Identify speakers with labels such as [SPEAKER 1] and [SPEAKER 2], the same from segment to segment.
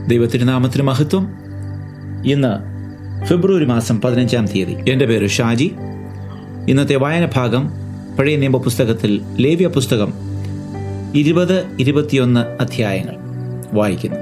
[SPEAKER 1] ദൈവത്തിരുനാമത്തിന് മഹത്വം ഇന്ന് ഫെബ്രുവരി മാസം പതിനഞ്ചാം തീയതി എൻ്റെ പേര് ഷാജി ഇന്നത്തെ വായന ഭാഗം പഴയ നിയമ പുസ്തകത്തിൽ ലേവ്യ പുസ്തകം ഇരുപത് ഇരുപത്തിയൊന്ന് അധ്യായങ്ങൾ വായിക്കുന്നു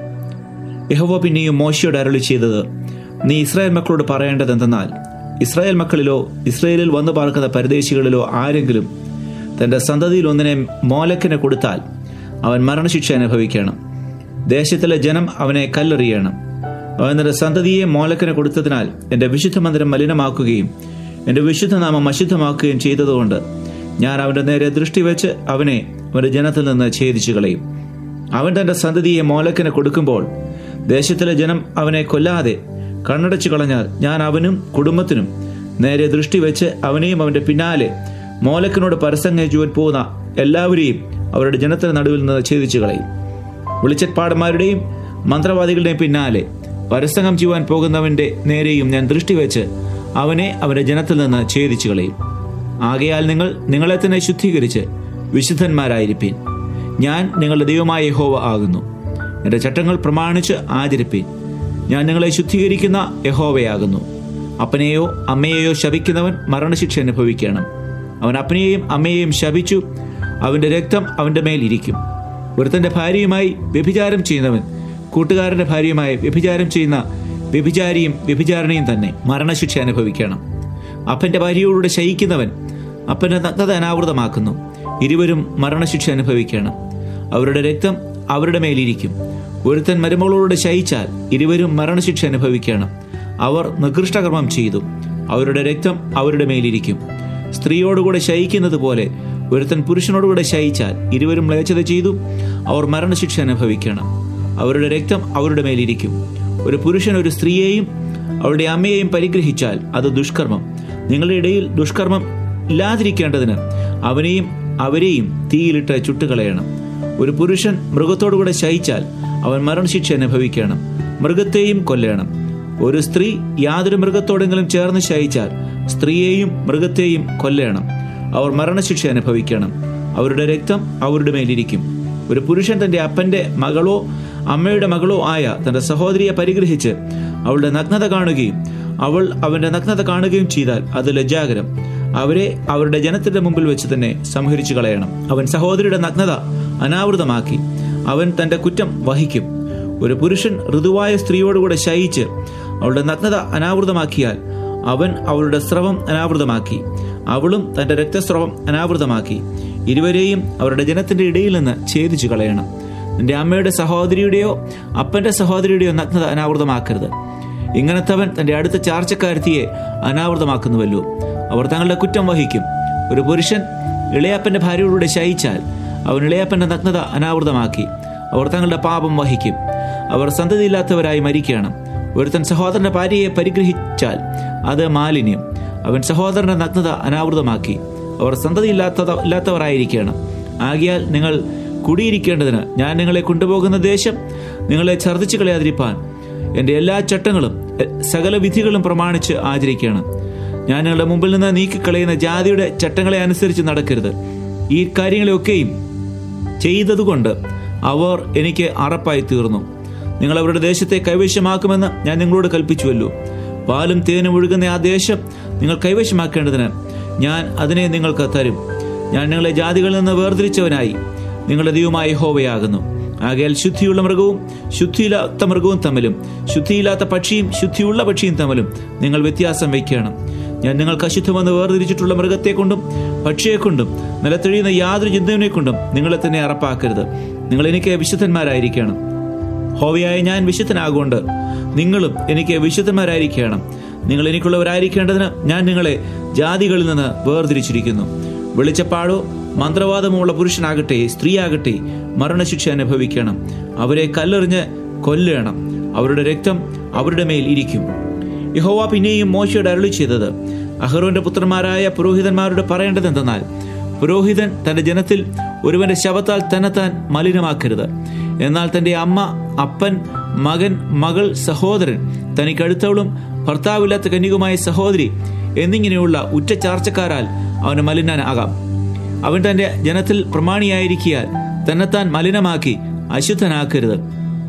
[SPEAKER 1] യഹോവ പിന്നെയും മോശയോട് അരളി ചെയ്തത് നീ ഇസ്രായേൽ മക്കളോട് പറയേണ്ടത് എന്തെന്നാൽ ഇസ്രായേൽ മക്കളിലോ ഇസ്രായേലിൽ വന്നു പാർക്കുന്ന പരദേശികളിലോ ആരെങ്കിലും തൻ്റെ സന്തതിയിൽ ഒന്നിനെ മോലക്കിന് കൊടുത്താൽ അവൻ മരണശിക്ഷ അനുഭവിക്കണം ദേശത്തിലെ ജനം അവനെ കല്ലെറിയണം അവൻ തന്റെ സന്തതിയെ മോലക്കിന് കൊടുത്തതിനാൽ എൻ്റെ വിശുദ്ധ മന്ദിരം മലിനമാക്കുകയും എൻ്റെ വിശുദ്ധനാമം അശുദ്ധമാക്കുകയും ചെയ്തതുകൊണ്ട് ഞാൻ അവൻ്റെ നേരെ ദൃഷ്ടി വെച്ച് അവനെ അവൻ്റെ ജനത്തിൽ നിന്ന് ഛേദിച്ചു കളയും അവൻ തന്റെ സന്തതിയെ മോലക്കിന് കൊടുക്കുമ്പോൾ ദേശത്തിലെ ജനം അവനെ കൊല്ലാതെ കണ്ണടച്ചു കളഞ്ഞാൽ ഞാൻ അവനും കുടുംബത്തിനും നേരെ ദൃഷ്ടി വെച്ച് അവനെയും അവന്റെ പിന്നാലെ മോലക്കിനോട് പരസംഗിച്ചുവാൻ പോകുന്ന എല്ലാവരെയും അവരുടെ ജനത്തിന് നടുവിൽ നിന്ന് ഛേദിച്ചു കളയും വെളിച്ചപ്പാടന്മാരുടെയും മന്ത്രവാദികളുടെയും പിന്നാലെ പരസംഗം ചെയ്യുവാൻ പോകുന്നവന്റെ നേരെയും ഞാൻ ദൃഷ്ടി വെച്ച് അവനെ അവന്റെ ജനത്തിൽ നിന്ന് ഛേദിച്ചു കളയും ആകയാൽ നിങ്ങൾ നിങ്ങളെ തന്നെ ശുദ്ധീകരിച്ച് വിശുദ്ധന്മാരായിരിപ്പീൻ ഞാൻ നിങ്ങളുടെ ദൈവമായ യഹോവ ആകുന്നു എൻ്റെ ചട്ടങ്ങൾ പ്രമാണിച്ച് ആചരിപ്പീൻ ഞാൻ നിങ്ങളെ ശുദ്ധീകരിക്കുന്ന യഹോവയാകുന്നു അപ്പനെയോ അമ്മയെയോ ശപിക്കുന്നവൻ മരണശിക്ഷ അനുഭവിക്കണം അവൻ അപ്പനെയും അമ്മയെയും ശപിച്ചു അവന്റെ രക്തം അവന്റെ മേൽ ഇരിക്കും ഒരുത്തന്റെ ഭാര്യയുമായി വ്യഭിചാരം ചെയ്യുന്നവൻ കൂട്ടുകാരന്റെ ഭാര്യയുമായി വ്യഭിചാരം ചെയ്യുന്ന വ്യഭിചാരിയും വ്യഭിചാരണയും തന്നെ മരണശിക്ഷ അനുഭവിക്കണം അപ്പന്റെ ഭാര്യയോടുകൂടെ ശയിക്കുന്നവൻ അപ്പന്റെ നഗ്നത അനാവൃതമാക്കുന്നു ഇരുവരും മരണശിക്ഷ അനുഭവിക്കണം അവരുടെ രക്തം അവരുടെ മേലിരിക്കും ഒരുത്തൻ മരുമകളോട് ശയിച്ചാൽ ഇരുവരും മരണശിക്ഷ അനുഭവിക്കണം അവർ നികൃഷ്ടകർമ്മം ചെയ്തു അവരുടെ രക്തം അവരുടെ മേലിരിക്കും സ്ത്രീയോടുകൂടെ ശയിക്കുന്നത് പോലെ ഒരുത്തൻ പുരുഷനോടുകൂടെ ശയിച്ചാൽ ഇരുവരും മ്ലേച്ഛത ചെയ്തു അവർ മരണശിക്ഷ അനുഭവിക്കണം അവരുടെ രക്തം അവരുടെ മേലിരിക്കും ഒരു പുരുഷൻ ഒരു സ്ത്രീയെയും അവരുടെ അമ്മയെയും പരിഗ്രഹിച്ചാൽ അത് ദുഷ്കർമ്മം നിങ്ങളുടെ ഇടയിൽ ദുഷ്കർമ്മം ഇല്ലാതിരിക്കേണ്ടതിന് അവനെയും അവരെയും തീയിലിട്ട് ചുട്ടുകളയണം ഒരു പുരുഷൻ മൃഗത്തോടുകൂടെ ശയിച്ചാൽ അവൻ മരണശിക്ഷ അനുഭവിക്കണം മൃഗത്തെയും കൊല്ലണം ഒരു സ്ത്രീ യാതൊരു മൃഗത്തോടെങ്കിലും ചേർന്ന് ശയിച്ചാൽ സ്ത്രീയെയും മൃഗത്തെയും കൊല്ലണം അവർ മരണശിക്ഷ അനുഭവിക്കണം അവരുടെ രക്തം അവരുടെ മേലിരിക്കും ഒരു പുരുഷൻ തന്റെ അപ്പന്റെ മകളോ അമ്മയുടെ മകളോ ആയ തന്റെ സഹോദരിയെ പരിഗ്രഹിച്ച് അവളുടെ നഗ്നത കാണുകയും അവൾ അവന്റെ നഗ്നത കാണുകയും ചെയ്താൽ അത് ലജ്ജാകരം അവരെ അവരുടെ ജനത്തിന്റെ മുമ്പിൽ വെച്ച് തന്നെ സംഹരിച്ചു കളയണം അവൻ സഹോദരിയുടെ നഗ്നത അനാവൃതമാക്കി അവൻ തന്റെ കുറ്റം വഹിക്കും ഒരു പുരുഷൻ ഋതുവായ സ്ത്രീയോടുകൂടെ ശയിച്ച് അവളുടെ നഗ്നത അനാവൃതമാക്കിയാൽ അവൻ അവളുടെ സ്രവം അനാവൃതമാക്കി അവളും തന്റെ രക്തസ്രവം അനാവൃതമാക്കി ഇരുവരെയും അവരുടെ ജനത്തിന്റെ ഇടയിൽ നിന്ന് ഛേദിച്ചു കളയണം നിന്റെ അമ്മയുടെ സഹോദരിയുടെയോ അപ്പന്റെ സഹോദരിയുടെയോ നഗ്നത അനാവൃതമാക്കരുത് ഇങ്ങനത്തവൻ തന്റെ അടുത്ത ചാർച്ചക്കാരത്തിയെ അനാവൃതമാക്കുന്നുവല്ലോ അവർ തങ്ങളുടെ കുറ്റം വഹിക്കും ഒരു പുരുഷൻ ഇളയപ്പന്റെ ഭാര്യയോടുകൂടെ ശയിച്ചാൽ അവൻ ഇളയപ്പന്റെ നഗ്നത അനാവൃതമാക്കി അവർ തങ്ങളുടെ പാപം വഹിക്കും അവർ സന്തതിയില്ലാത്തവരായി മരിക്കണം ഒരുത്തൻ സഹോദരന്റെ ഭാര്യയെ പരിഗ്രഹിച്ചാൽ അത് മാലിന്യം അവൻ സഹോദരന്റെ നഗ്നത അനാവൃതമാക്കി അവർ സന്തതിയില്ലാത്ത ഇല്ലാത്തവരായിരിക്കണം ആകിയാൽ നിങ്ങൾ കുടിയിരിക്കേണ്ടതിന് ഞാൻ നിങ്ങളെ കൊണ്ടുപോകുന്ന ദേശം നിങ്ങളെ ഛർദ്ദിച്ചു കളയാതിരിപ്പാൻ എൻ്റെ എല്ലാ ചട്ടങ്ങളും സകല വിധികളും പ്രമാണിച്ച് ആചരിക്കണം ഞാൻ നിങ്ങളുടെ മുമ്പിൽ നിന്ന് നീക്കിക്കളയുന്ന ജാതിയുടെ ചട്ടങ്ങളെ അനുസരിച്ച് നടക്കരുത് ഈ കാര്യങ്ങളെയൊക്കെയും ചെയ്തതുകൊണ്ട് അവർ എനിക്ക് അറപ്പായി തീർന്നു നിങ്ങൾ അവരുടെ ദേശത്തെ കൈവശമാക്കുമെന്ന് ഞാൻ നിങ്ങളോട് കൽപ്പിച്ചുവല്ലോ പാലും തേനും ഒഴുകുന്ന ആ ദേശം നിങ്ങൾ കൈവശമാക്കേണ്ടതിന് ഞാൻ അതിനെ നിങ്ങൾക്ക് തരും ഞാൻ നിങ്ങളെ ജാതികളിൽ നിന്ന് വേർതിരിച്ചവനായി നിങ്ങളുടെ ദൈവമായ ഹോവയാകുന്നു ആകയാൽ ശുദ്ധിയുള്ള മൃഗവും ശുദ്ധിയില്ലാത്ത മൃഗവും തമ്മിലും ശുദ്ധിയില്ലാത്ത പക്ഷിയും ശുദ്ധിയുള്ള പക്ഷിയും തമ്മിലും നിങ്ങൾ വ്യത്യാസം വയ്ക്കണം ഞാൻ നിങ്ങൾക്ക് അശുദ്ധമെന്ന് വേർതിരിച്ചിട്ടുള്ള മൃഗത്തെ കൊണ്ടും പക്ഷിയെ കൊണ്ടും നിലത്തെഴിയുന്ന യാതൊരു ചിന്തവിനെ കൊണ്ടും നിങ്ങളെ തന്നെ അറപ്പാക്കരുത് നിങ്ങൾ എനിക്ക് വിശുദ്ധന്മാരായിരിക്കണം ഹോവയായ ഞാൻ വിശുദ്ധനാകൊണ്ട് നിങ്ങളും എനിക്ക് വിശുദ്ധന്മാരായിരിക്കണം നിങ്ങൾ എനിക്കുള്ളവരായിരിക്കേണ്ടതിന് ഞാൻ നിങ്ങളെ ജാതികളിൽ നിന്ന് വേർതിരിച്ചിരിക്കുന്നു വെളിച്ചപ്പാടോ മന്ത്രവാദമുള്ള പുരുഷനാകട്ടെ സ്ത്രീയാകട്ടെ മരണശിക്ഷ അനുഭവിക്കണം അവരെ കല്ലെറിഞ്ഞ് കൊല്ലണം അവരുടെ രക്തം അവരുടെ മേൽ ഇരിക്കും യഹോവ പിന്നെയും മോശയോട് അരളി ചെയ്തത് അഹ്റോന്റെ പുത്രന്മാരായ പുരോഹിതന്മാരോട് പറയേണ്ടത് എന്തെന്നാൽ പുരോഹിതൻ തന്റെ ജനത്തിൽ ഒരുവന്റെ ശവത്താൽ തന്നെത്താൻ മലിനമാക്കരുത് എന്നാൽ തന്റെ അമ്മ അപ്പൻ മകൻ മകൾ സഹോദരൻ തനിക്കടുത്തവളും ഭർത്താവില്ലാത്ത കന്യകുമായ സഹോദരി എന്നിങ്ങനെയുള്ള ഉറ്റ ചാർച്ചക്കാരാൽ അവന് മലിനനാകാം അവൻ തന്റെ ജനത്തിൽ പ്രമാണിയായിരിക്കിയാൽ തന്നെത്താൻ മലിനമാക്കി അശുദ്ധനാക്കരുത്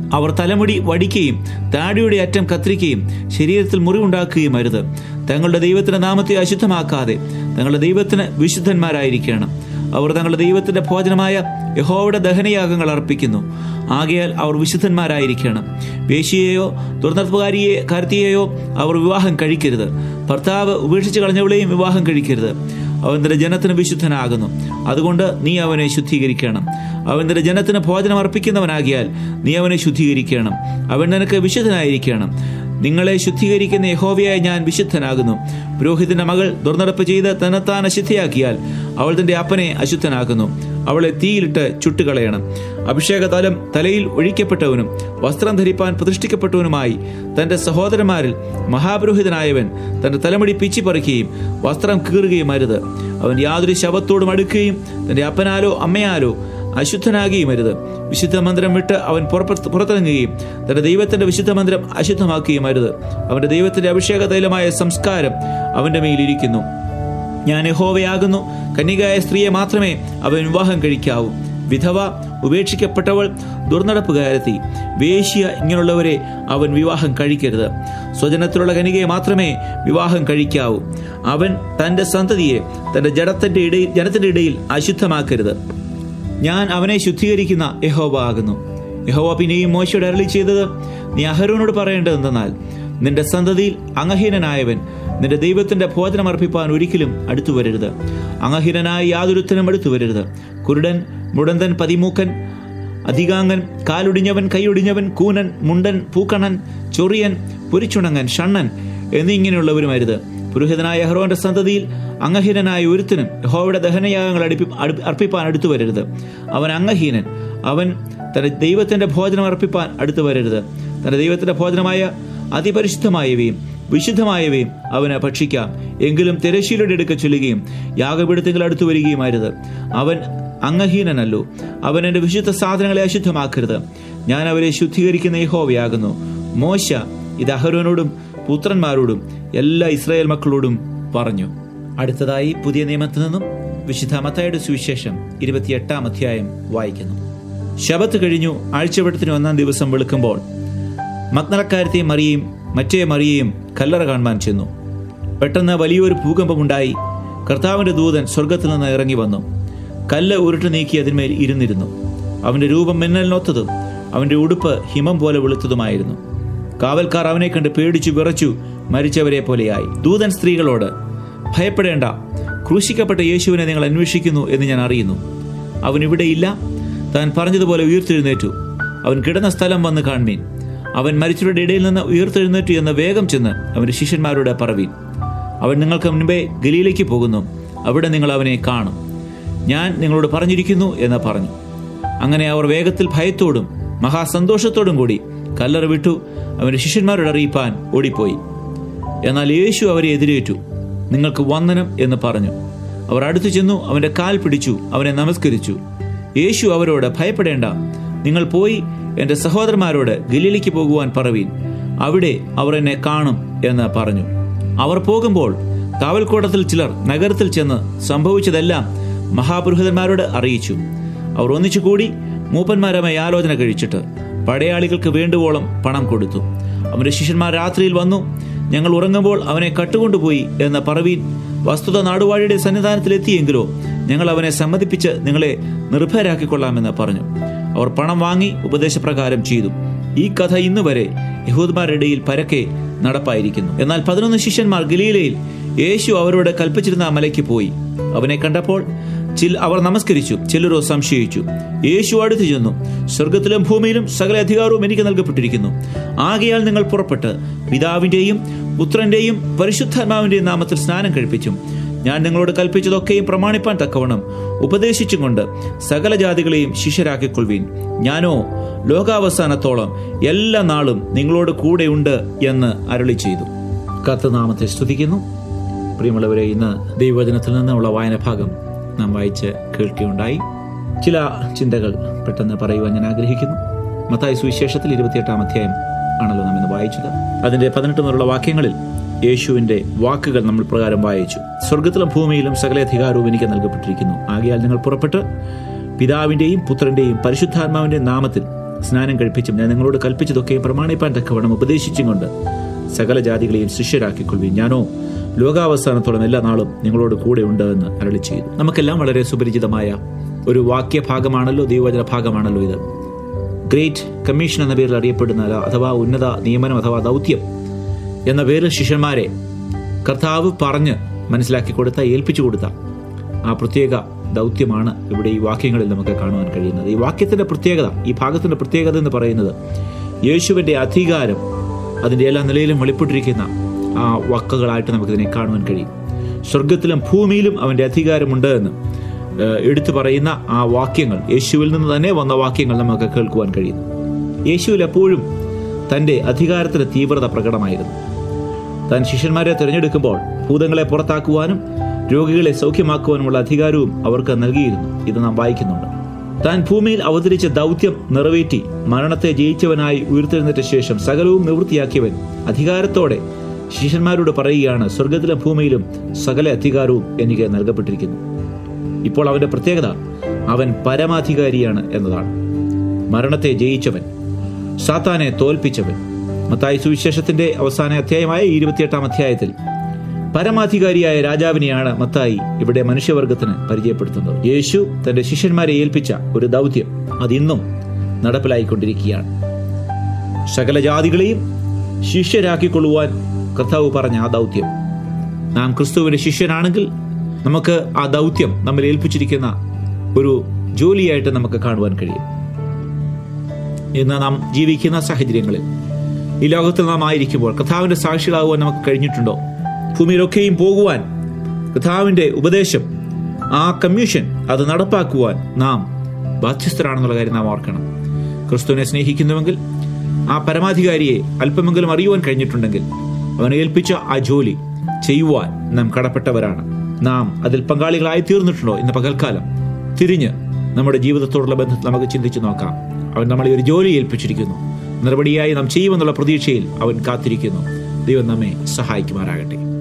[SPEAKER 1] അവർ തലമുടി വടിക്കുകയും താടിയുടെ അറ്റം കത്തിരിക്കുകയും ശരീരത്തിൽ മുറിവുണ്ടാക്കുകയും അരുത് തങ്ങളുടെ ദൈവത്തിന്റെ നാമത്തെ അശുദ്ധമാക്കാതെ തങ്ങളുടെ ദൈവത്തിന് വിശുദ്ധന്മാരായിരിക്കണം അവർ തങ്ങളുടെ ദൈവത്തിന്റെ ഭോജനമായ യഹോവയുടെ ദഹനയാഗങ്ങൾ അർപ്പിക്കുന്നു ആകയാൽ അവർ വിശുദ്ധന്മാരായിരിക്കണം വേശിയെയോ ദുർനടപ്പുകാരിയെ കരുത്തിയെയോ അവർ വിവാഹം കഴിക്കരുത് ഭർത്താവ് ഉപേക്ഷിച്ച് കളഞ്ഞവളെയും വിവാഹം കഴിക്കരുത് അവൻ തന്റെ ജനത്തിന് വിശുദ്ധനാകുന്നു അതുകൊണ്ട് നീ അവനെ ശുദ്ധീകരിക്കണം അവൻ തന്റെ ജനത്തിന് ഭോജനം അർപ്പിക്കുന്നവനാകിയാൽ നീ അവനെ ശുദ്ധീകരിക്കണം അവൻ നിനക്ക് വിശുദ്ധനായിരിക്കണം നിങ്ങളെ ശുദ്ധീകരിക്കുന്ന യഹോവയായി ഞാൻ വിശുദ്ധനാകുന്നു പുരോഹിതന്റെ മകൾ ദുർനടപ്പ് ചെയ്ത് തന്നെത്താൻ അശുദ്ധയാക്കിയാൽ അവൾ തന്റെ അപ്പനെ അശുദ്ധനാക്കുന്നു അവളെ തീയിലിട്ട് ചുട്ടുകളയണം അഭിഷേക തലം തലയിൽ ഒഴിക്കപ്പെട്ടവനും വസ്ത്രം ധരിപ്പാൻ പ്രതിഷ്ഠിക്കപ്പെട്ടവനുമായി തന്റെ സഹോദരന്മാരിൽ മഹാപുരോഹിതനായവൻ തന്റെ തലമുടി പിച്ചി പറിക്കുകയും വസ്ത്രം കീറുകയും അരുത് അവൻ യാതൊരു ശവത്തോടും അടുക്കുകയും തന്റെ അപ്പനാലോ അമ്മയാലോ അശുദ്ധനാകുകയും അരുത് വിശുദ്ധ മന്ദിരം വിട്ട് അവൻ പുറപ്പെ- പുറത്തിറങ്ങുകയും തന്റെ ദൈവത്തിന്റെ വിശുദ്ധ മന്ദിരം അശുദ്ധമാക്കുകയും അരുത് അവന്റെ ദൈവത്തിന്റെ അഭിഷേക തൈലമായ സംസ്കാരം അവന്റെ മേലിരിക്കുന്നു ഞാൻ യഹോവയാകുന്നു കന്യകായ സ്ത്രീയെ മാത്രമേ അവൻ വിവാഹം കഴിക്കാവൂ വിധവ ഉപേക്ഷിക്കപ്പെട്ടവൾ ദുർനടപ്പുകാരത്തി വേശ്യ ഇങ്ങനെയുള്ളവരെ അവൻ വിവാഹം കഴിക്കരുത് സ്വജനത്തിലുള്ള കനികയെ മാത്രമേ വിവാഹം കഴിക്കാവൂ അവൻ തന്റെ സന്തതിയെ തന്റെ ജഡത്തിന്റെ ഇടയിൽ ജനത്തിന്റെ ഇടയിൽ അശുദ്ധമാക്കരുത് ഞാൻ അവനെ ശുദ്ധീകരിക്കുന്ന യഹോവ ആകുന്നു യഹോവ പിന്നെയും മോശയോട് അരളി ചെയ്തത് നീ അഹരോനോട് പറയേണ്ടതെന്നാൽ നിന്റെ സന്തതിയിൽ അംഗഹീനനായവൻ നിന്റെ ദൈവത്തിന്റെ ഭോജനം അർപ്പിപ്പാൻ ഒരിക്കലും അടുത്തു വരരുത് അംഗഹീനനായ യാതൊരുത്തനും അടുത്തു വരരുത് കുരുടൻ മുടന്തൻ പതിമൂക്കൻ അധികാംഗൻ കാലൊടിഞ്ഞവൻ കൈയൊടിഞ്ഞവൻ കൂനൻ മുണ്ടൻ പൂക്കണൻ ചൊറിയൻ പുരിച്ചുണങ്ങൻ ഷണ്ണൻ എന്നിങ്ങനെയുള്ളവരുമരുത് പുരോഹിതനായ യഹ്റോന്റെ സന്തതിയിൽ അംഗഹീനനായ ഒരുത്തനും യഹോവയുടെ ദഹനയാഗങ്ങൾ അടുപ്പി അടു- അർപ്പിപ്പാൻ അടുത്തു വരരുത് അവൻ അംഗഹീനൻ അവൻ തന്റെ ദൈവത്തിന്റെ ഭോജനം അർപ്പിപ്പാൻ അടുത്തു വരരുത് തന്റെ ദൈവത്തിന്റെ ഭോജനമായ അതിപരിശുദ്ധമായവയും വിശുദ്ധമായവയും അവന് ഭക്ഷിക്കാം എങ്കിലും തിരശീലയുടെ എടുക്ക ചൊല്ലുകയും യാഗപീഠത്തിൽ അടുത്തു വരികയും അരുത് അവൻ അംഗഹീനനല്ലോ അവൻ എൻ്റെ വിശുദ്ധ സാധനങ്ങളെ അശുദ്ധമാക്കരുത് ഞാൻ അവരെ ശുദ്ധീകരിക്കുന്ന യഹോവയാകുന്നു മോശ ഇത് അഹരോനോടും പുത്രന്മാരോടും എല്ലാ ഇസ്രായേൽ മക്കളോടും പറഞ്ഞു അടുത്തതായി പുതിയ നിയമത്തിൽ നിന്നും വിശുദ്ധ മത്തായുടെ സുവിശേഷം ഇരുപത്തിയെട്ടാം അധ്യായം വായിക്കുന്നു ശബത്ത് കഴിഞ്ഞു ആഴ്ചവട്ടത്തിന് ഒന്നാം ദിവസം വെളുക്കുമ്പോൾ മഗ്നലക്കാരത്തെ മറിയയും മറ്റേ മറിയയും കല്ലറ കാണുവാൻ ചെന്നു പെട്ടെന്ന് വലിയൊരു ഭൂകമ്പമുണ്ടായി കർത്താവിന്റെ ദൂതൻ സ്വർഗത്തിൽ നിന്ന് ഇറങ്ങി വന്നു കല്ല് ഉരുട്ട് നീക്കി അതിന്മേൽ ഇരുന്നിരുന്നു അവന്റെ രൂപം മിന്നലിനൊത്തതും അവന്റെ ഉടുപ്പ് ഹിമം പോലെ വെളുത്തതുമായിരുന്നു കാവൽക്കാർ അവനെ കണ്ട് പേടിച്ചു വിറച്ചു മരിച്ചവരെ പോലെയായി ദൂതൻ സ്ത്രീകളോട് ഭയപ്പെടേണ്ട ക്രൂശിക്കപ്പെട്ട യേശുവിനെ നിങ്ങൾ അന്വേഷിക്കുന്നു എന്ന് ഞാൻ അറിയുന്നു അവൻ ഇവിടെയില്ല താൻ പറഞ്ഞതുപോലെ ഉയർത്തെഴുന്നേറ്റു അവൻ കിടന്ന സ്ഥലം വന്ന് കാൺമീൻ അവൻ മരിച്ചവരുടെ ഇടയിൽ നിന്ന് ഉയർത്തെഴുന്നേറ്റു എന്ന് വേഗം ചെന്ന് അവന്റെ ശിഷ്യന്മാരോട് പറവീൻ അവൻ നിങ്ങൾക്ക് മുൻപേ ഗലീലേക്ക് പോകുന്നു അവിടെ നിങ്ങൾ അവനെ കാണും ഞാൻ നിങ്ങളോട് പറഞ്ഞിരിക്കുന്നു എന്ന് പറഞ്ഞു അങ്ങനെ അവർ വേഗത്തിൽ ഭയത്തോടും മഹാസന്തോഷത്തോടും കൂടി കല്ലറ വിട്ടു അവന്റെ ശിഷ്യന്മാരോട് അറിയിപ്പാൻ ഓടിപ്പോയി എന്നാൽ യേശു അവരെ എതിരേറ്റു നിങ്ങൾക്ക് വന്ദനം എന്ന് പറഞ്ഞു അവർ അടുത്തു ചെന്നു അവന്റെ കാൽ പിടിച്ചു അവനെ നമസ്കരിച്ചു യേശു അവരോട് ഭയപ്പെടേണ്ട നിങ്ങൾ പോയി എൻ്റെ സഹോദരന്മാരോട് ഗലീലിക്ക് പോകുവാൻ പറവീൻ അവിടെ അവർ എന്നെ കാണും എന്ന് പറഞ്ഞു അവർ പോകുമ്പോൾ കാവൽക്കൂടത്തിൽ ചിലർ നഗരത്തിൽ ചെന്ന് സംഭവിച്ചതെല്ലാം മഹാപുരോഹിതന്മാരോട് അറിയിച്ചു അവർ ഒന്നിച്ചു കൂടി മൂപ്പന്മാരുമായി ആലോചന കഴിച്ചിട്ട് പടയാളികൾക്ക് വേണ്ടുവോളം പണം കൊടുത്തു അവന്റെ ശിഷ്യന്മാർ രാത്രിയിൽ വന്നു ഞങ്ങൾ ഉറങ്ങുമ്പോൾ അവനെ കട്ടുകൊണ്ടുപോയി എന്ന് പറവീൻ വസ്തുത നാടുവാഴിയുടെ സന്നിധാനത്തിലെത്തിയെങ്കിലോ ഞങ്ങൾ അവനെ സമ്മതിപ്പിച്ച് നിങ്ങളെ നിർഭയരാക്കിക്കൊള്ളാമെന്ന് പറഞ്ഞു അവർ പണം വാങ്ങി ഉപദേശപ്രകാരം ചെയ്തു ഈ കഥ ഇന്ന് വരെ യഹൂദന്മാരുടെ ഇടയിൽ പരക്കെ നടപ്പായിരിക്കുന്നു എന്നാൽ പതിനൊന്ന് ശിഷ്യന്മാർ ഗലീലയിൽ യേശു അവരോട് കൽപ്പിച്ചിരുന്ന ആ മലയ്ക്ക് പോയി അവനെ കണ്ടപ്പോൾ ചിൽ അവർ നമസ്കരിച്ചു ചിലരോ സംശയിച്ചു യേശു അടുത്തു ചെന്നു സ്വർഗത്തിലും ഭൂമിയിലും സകല അധികാരവും എനിക്ക് നൽകപ്പെട്ടിരിക്കുന്നു ആകയാൽ നിങ്ങൾ പുറപ്പെട്ട് പിതാവിന്റെയും പുത്രന്റെയും പരിശുദ്ധാത്മാവിന്റെയും നാമത്തിൽ സ്നാനം കഴിപ്പിച്ചും ഞാൻ നിങ്ങളോട് കൽപ്പിച്ചതൊക്കെയും പ്രമാണിപ്പാൻ തക്കവണ്ണം ഉപദേശിച്ചും കൊണ്ട് സകല ജാതികളെയും ശിഷ്യരാക്കിക്കൊള്ളുവീൻ ഞാനോ ലോകാവസാനത്തോളം എല്ലാ നാളും നിങ്ങളോട് കൂടെയുണ്ട് എന്ന് അരളി ചെയ്തു കർത്തനാമത്തെ സ്തുതിക്കുന്നു പ്രിയമുള്ളവരെ ഇന്ന് ദൈവവചനത്തിൽ നിന്നുള്ള വായന ഭാഗം നാം വായിച്ച് കേൾക്കുകയുണ്ടായി ചില ചിന്തകൾ പെട്ടെന്ന് പറയുവാൻ ഞാൻ ആഗ്രഹിക്കുന്നു മത്തായി സുവിശേഷത്തിൽ ഇരുപത്തിയെട്ടാം അധ്യായം ആണല്ലോ നാം ഇന്ന് വായിച്ചത് അതിന്റെ പതിനെട്ട് മുതലുള്ള വാക്യങ്ങളിൽ യേശുവിന്റെ വാക്കുകൾ നമ്മൾ പ്രകാരം വായിച്ചു സ്വർഗത്തിലും ഭൂമിയിലും സകല അധികാരവും എനിക്ക് നൽകപ്പെട്ടിരിക്കുന്നു ആകയാൽ നിങ്ങൾ പുറപ്പെട്ട് പിതാവിന്റെയും പുത്രന്റെയും പരിശുദ്ധാത്മാവിന്റെയും നാമത്തിൽ സ്നാനം കഴിപ്പിച്ചും ഞാൻ നിങ്ങളോട് കൽപ്പിച്ചതൊക്കെയും പ്രമാണിപ്പാൻ തക്കവണ്ണം ഉപദേശിച്ചും കൊണ്ട് സകല ജാതികളെയും ശിഷ്യരാക്കിക്കൊള്ളുകയും ഞാനോ ലോകാവസാനത്തോളം എല്ലാ നാളും നിങ്ങളോട് കൂടെ ഉണ്ട് എന്ന് അരളി ചെയ്തു നമുക്കെല്ലാം വളരെ സുപരിചിതമായ ഒരു വാക്യഭാഗമാണല്ലോ ദൈവവചന ഭാഗമാണല്ലോ ഇത് ഗ്രേറ്റ് കമ്മീഷൻ എന്ന പേരിൽ അറിയപ്പെടുന്ന അഥവാ ഉന്നത നിയമനം അഥവാ ദൗത്യം എന്ന പേരിൽ ശിഷ്യന്മാരെ കർത്താവ് പറഞ്ഞ് മനസ്സിലാക്കി കൊടുത്ത ഏൽപ്പിച്ചു കൊടുത്ത ആ പ്രത്യേക ദൗത്യമാണ് ഇവിടെ ഈ വാക്യങ്ങളിൽ നമുക്ക് കാണുവാൻ കഴിയുന്നത് ഈ വാക്യത്തിന്റെ പ്രത്യേകത ഈ ഭാഗത്തിന്റെ പ്രത്യേകത എന്ന് പറയുന്നത് യേശുവിന്റെ അധികാരം അതിൻ്റെ എല്ലാ നിലയിലും വെളിപ്പെട്ടിരിക്കുന്ന ആ വാക്കുകളായിട്ട് നമുക്കിതിനെ കാണുവാൻ കഴിയും സ്വർഗത്തിലും ഭൂമിയിലും അവൻ്റെ അധികാരമുണ്ട് എന്ന് ഏഹ്, എടുത്തു പറയുന്ന ആ വാക്യങ്ങൾ യേശുവിൽ നിന്ന് തന്നെ വന്ന വാക്യങ്ങൾ നമുക്ക് കേൾക്കുവാൻ കഴിയുന്നു യേശുവിൽ എപ്പോഴും തൻ്റെ അധികാരത്തിൻ്റെ തീവ്രത പ്രകടമായിരുന്നു താൻ ശിഷ്യന്മാരെ തിരഞ്ഞെടുക്കുമ്പോൾ ഭൂതങ്ങളെ പുറത്താക്കുവാനും രോഗികളെ സൗഖ്യമാക്കുവാനുമുള്ള അധികാരവും അവർക്ക് നൽകിയിരുന്നു ഇത് നാം വായിക്കുന്നുണ്ട് താൻ ഭൂമിയിൽ അവതരിച്ച ദൗത്യം നിറവേറ്റി മരണത്തെ ജയിച്ചവനായി ഉയർത്തെഴുന്നേറ്റ ശേഷം സകലവും നിവൃത്തിയാക്കിയവൻ അധികാരത്തോടെ ശിഷ്യന്മാരോട് പറയുകയാണ് സ്വർഗത്തിലും ഭൂമിയിലും സകല അധികാരവും എനിക്ക് നൽകപ്പെട്ടിരിക്കുന്നു ഇപ്പോൾ അവന്റെ പ്രത്യേകത അവൻ പരമാധികാരിയാണ് എന്നതാണ് മരണത്തെ ജയിച്ചവൻ സാത്താനെ തോൽപ്പിച്ചവൻ മത്തായി സുവിശേഷത്തിന്റെ അവസാന അധ്യായമായ ഇരുപത്തിയെട്ടാം അധ്യായത്തിൽ പരമാധികാരിയായ രാജാവിനെയാണ് മത്തായി ഇവിടെ മനുഷ്യവർഗത്തിന് പരിചയപ്പെടുത്തുന്നത് യേശു തന്റെ ശിഷ്യന്മാരെ ഏൽപ്പിച്ച ഒരു ദൗത്യം അതിന്നും നടപ്പിലായിക്കൊണ്ടിരിക്കുകയാണ് സകല ജാതികളെയും ശിഷ്യരാക്കിക്കൊള്ളുവാൻ കർത്താവ് പറഞ്ഞ ആ ദൗത്യം നാം ക്രിസ്തുവിന്റെ ശിഷ്യനാണെങ്കിൽ നമുക്ക് ആ ദൗത്യം നമ്മൾ ഏൽപ്പിച്ചിരിക്കുന്ന ഒരു ജോലിയായിട്ട് നമുക്ക് കാണുവാൻ കഴിയും ഇന്ന് നാം ജീവിക്കുന്ന സാഹചര്യങ്ങളിൽ ഈ ലോകത്തിൽ നാം ആയിരിക്കുമ്പോൾ കഥാവിന്റെ സാക്ഷികളാകുവാൻ നമുക്ക് കഴിഞ്ഞിട്ടുണ്ടോ ഭൂമിയിലൊക്കെയും പോകുവാൻ കഥാവിന്റെ ഉപദേശം ആ കമ്മീഷൻ അത് നടപ്പാക്കുവാൻ നാം ബാധ്യസ്ഥരാണെന്നുള്ള കാര്യം നാം ഓർക്കണം ക്രിസ്തുവിനെ സ്നേഹിക്കുന്നുവെങ്കിൽ ആ പരമാധികാരിയെ അല്പമെങ്കിലും അറിയുവാൻ കഴിഞ്ഞിട്ടുണ്ടെങ്കിൽ അവൻ ഏൽപ്പിച്ച ആ ജോലി ചെയ്യുവാൻ നാം കടപ്പെട്ടവരാണ് നാം അതിൽ പങ്കാളികളായി തീർന്നിട്ടുണ്ടോ ഇന്ന് പകൽക്കാലം തിരിഞ്ഞ് നമ്മുടെ ജീവിതത്തോടുള്ള ബന്ധത്തിൽ നമുക്ക് ചിന്തിച്ചു നോക്കാം അവൻ നമ്മളെ ഒരു ജോലി ഏൽപ്പിച്ചിരിക്കുന്നു നടപടിയായി നാം ചെയ്യുമെന്നുള്ള പ്രതീക്ഷയിൽ അവൻ കാത്തിരിക്കുന്നു ദൈവം നമ്മെ സഹായിക്കുമാറാകട്ടെ